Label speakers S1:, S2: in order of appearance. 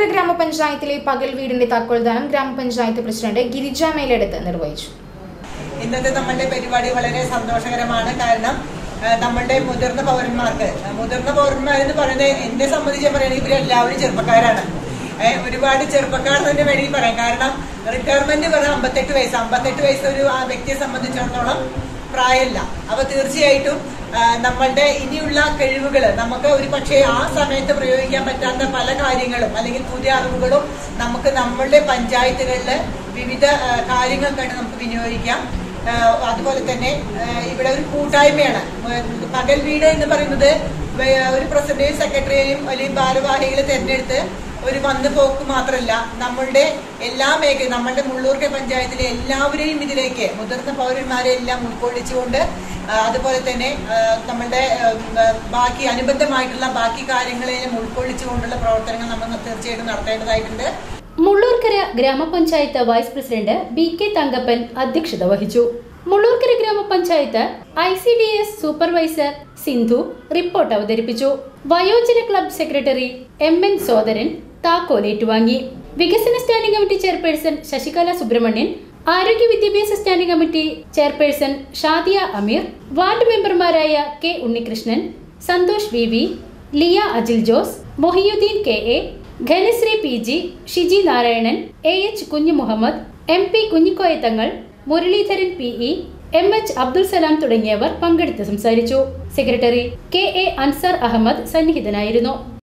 S1: മുള്ളൂർക്കര ഗ്രാമപഞ്ചായത്തിലെ പകൽ വീടിന്റെ താക്കോൽദാനം ഗ്രാമപഞ്ചായത്ത് പ്രസിഡന്റ് ഗിരിജ മേലെടുത്ത് നിർവഹിച്ചു
S2: ഇന്നത്തെ നമ്മളുടെ പരിപാടി വളരെ സന്തോഷകരമാണ് കാരണം ആ, നമ്മളുടെ മുതിർന്ന പൗരന്മാർക്ക് ആ, മുതിർന്ന പൗരന്മാരെന്ന് പറയുന്നത് എന്നെ സംബന്ധിച്ച് പറയുകയാണെങ്കിൽ ഇവരെല്ലാവരും ചെറുപ്പക്കാരാണ് ഏ, ഒരുപാട് ചെറുപ്പക്കാർ തന്നെ വേണമെങ്കിൽ പറയാം കാരണം റിട്ടയർമെന്റ് പറഞ്ഞ അമ്പത്തെട്ട് വയസ്സ് അമ്പത്തെട്ട് വയസ്സ് ഒരു ആ വ്യക്തിയെ സംബന്ധിച്ചിടത്തോളം പ്രായമില്ല അപ്പൊ തീർച്ചയായിട്ടും ആ, നമ്മളുടെ ഇനിയുള്ള കഴിവുകൾ നമുക്ക് ഒരു പക്ഷേ ആ സമയത്ത് പ്രയോഗിക്കാൻ പറ്റാത്ത പല കാര്യങ്ങളും അല്ലെങ്കിൽ പുതിയ അറിവുകളും നമുക്ക് നമ്മളുടെ പഞ്ചായത്തുകളിൽ വിവിധ ആ, കാര്യങ്ങൾക്കായിട്ട് നമുക്ക് വിനിയോഗിക്കാം ആ, അതുപോലെ തന്നെ ആ, ഇവിടെ ഒരു കൂട്ടായ്മയാണ് ഉം, പകൽ വീട് എന്ന് പറയുന്നത് വേ- ഒരു പ്രസിഡന്റേയും സെക്രട്ടറിയെയും അല്ലെങ്കിൽ ഭാരവാഹികളെ തെരഞ്ഞെടുത്ത് ഒരു വന്നു പോക്ക് മാത്രമല്ല നമ്മളുടെ എല്ലാ മേഖല നമ്മളുടെ മുള്ളൂർക്കെ പഞ്ചായത്തിലെ എല്ലാവരെയും ഇതിലേക്ക് മുതിർന്ന പൗരന്മാരെ എല്ലാം ഉൾക്കൊള്ളിച്ചുകൊണ്ട് ആ, അതുപോലെ തന്നെ ആ, നമ്മളുടെ ഉം, ആ, ബാക്കി അനുബന്ധമായിട്ടുള്ള ബാക്കി കാര്യങ്ങളെയും ഉൾക്കൊള്ളിച്ചുകൊണ്ടുള്ള പ്രവർത്തനങ്ങൾ നമ്മൾ തീർച്ചയായിട്ടും നടത്തേണ്ടതായിട്ടുണ്ട്
S3: മുള്ളൂർക്കര ഗ്രാമപഞ്ചായത്ത് vice president B K Thankappan അധ്യക്ഷത വഹിച്ചു മുള്ളൂർക്കര ഗ്രാമപഞ്ചായത്ത് I C D S supervisor Sindhu report അവതരിപ്പിച്ചു വയോജന club secretary M N Sodaran താക്കോൽ ഏറ്റുവാങ്ങി വികസന standing committee chairperson Sasikala Subrahmanyan ആരോഗ്യ വിദ്യാഭ്യാസ standing committee chairperson Shadiya Ameer ward മെമ്പർമാരായ K Unnikrishnan Santhosh V V Liya Ajil Jose Mohiyudheen K A Ghanasree P G Shiji Narayanan A H Kunju Muhammad M P Kunhikoya Thangal Muraleedharan P E M H Abdul Salam തുടങ്ങിയവർ പങ്കെടുത്ത് സംസാരിച്ചു secretary K A Ansar Ahammad സന്നിഹിതനായിരുന്നു